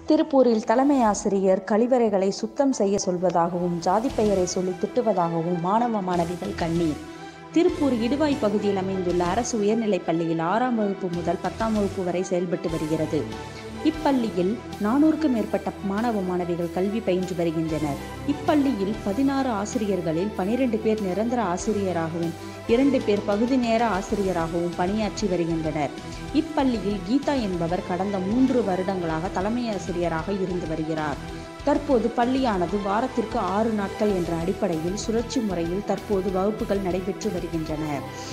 திருப்பூரில் தலைமை ஆசிரியர் கழிவறைகளை சுத்தம் செய்ய சொல்வதாகவும் ஜாதி பெயரை சொல்லி திட்டுவதாகவும் மாணவ மாணவிகள் கண்ணீர் திருப்பூர் இடுவாய் பகுதியில் அமைந்துள்ள அரசு உயர்நிலைப் பள்ளியில் ஆறாம் வகுப்பு முதல் பத்தாம் வகுப்பு வரை செயல்பட்டு வருகிறது இப்பள்ளியில் நானூறுக்கும் மேற்பட்ட மாணவ மாணவிகள் கல்வி பயின்று வருகின்றனர் இப்பள்ளியில் பதினாறு ஆசிரியர்களில் பனிரெண்டு பேர் நிரந்தர ஆசிரியராகவும் இரண்டு பேர் பகுதி நேர ஆசிரியராகவும் பணியாற்றி வருகின்றனர் இப்பள்ளியில் கீதா என்பவர் கடந்த மூன்று வருடங்களாக தலைமை ஆசிரியராக இருந்து வருகிறார் தற்போது பள்ளியானது வாரத்திற்கு ஆறு நாட்கள் என்ற அடிப்படையில் சுழற்சி முறையில் தற்போது வகுப்புகள் நடைபெற்று வருகின்றன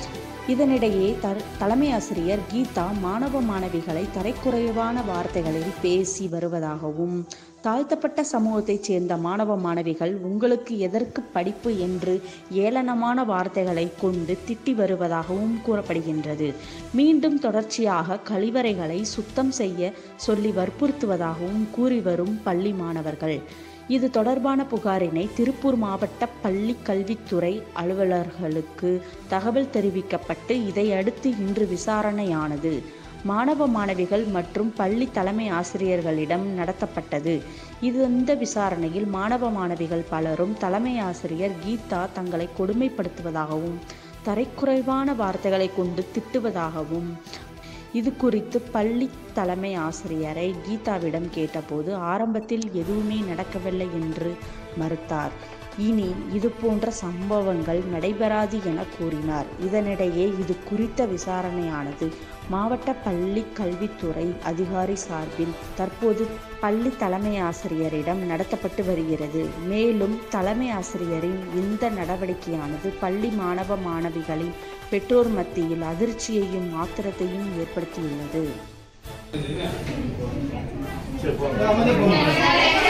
இதனிடையே த தலைமை ஆசிரியர் கீதா மாணவ மாணவிகளை தரைக்குறைவான வார்த்தைகளில் பேசி வருவதாகவும் தாழ்த்தப்பட்ட சமூகத்தைச் சேர்ந்த மாணவ மாணவிகள் உங்களுக்கு எதற்கு படிப்பு என்று ஏளனமான வார்த்தைகளை கொண்டு திட்டி வருவதாகவும் கூறப்படுகின்றது மீண்டும் தொடர்ச்சியாக கழிவறைகளை சுத்தம் செய்ய சொல்லி வற்புறுத்துவதாகவும் கூறி வரும் பள்ளி மாணவர்கள் இது தொடர்பான புகாரினை திருப்பூர் மாவட்ட பள்ளி கல்வித்துறை அலுவலர்களுக்கு தகவல் தெரிவிக்கப்பட்டு இதையடுத்து இன்று விசாரணையானது மாணவ மாணவிகள் மற்றும் பள்ளி தலைமை ஆசிரியர்களிடம் நடத்தப்பட்டது இது இந்த விசாரணையில் மாணவ மாணவிகள் பலரும் தலைமை ஆசிரியர் கீதா தங்களை கொடுமைப்படுத்துவதாகவும் தரைக்குறைவான வார்த்தைகளை கொண்டு திட்டுவதாகவும் இது குறித்து பள்ளி தலைமை ஆசிரியரை கீதாவிடம் கேட்டபோது ஆரம்பத்தில் எதுவுமே நடக்கவில்லை என்று மறுத்தார் இனி இது போன்ற சம்பவங்கள் நடைபெறாது என கூறினார் இதனிடையே இது குறித்த விசாரணையானது மாவட்ட பள்ளி கல்வித்துறை அதிகாரி சார்பில் தற்போது பள்ளி தலைமை ஆசிரியரிடம் நடத்தப்பட்டு வருகிறது மேலும் தலைமை ஆசிரியரின் இந்த நடவடிக்கையானது பள்ளி மாணவ மாணவிகளின் பெற்றோர் மத்தியில் அதிர்ச்சியையும் ஆத்திரத்தையும் ஏற்படுத்தியுள்ளது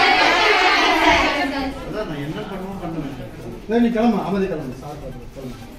அதான் நான் என்ன பண்ணுவோம் பண்ணுவேன் இல்லை, நீ கிளம்பு அமைதி கிளம்பு சார் பார்த்து கிளம்பு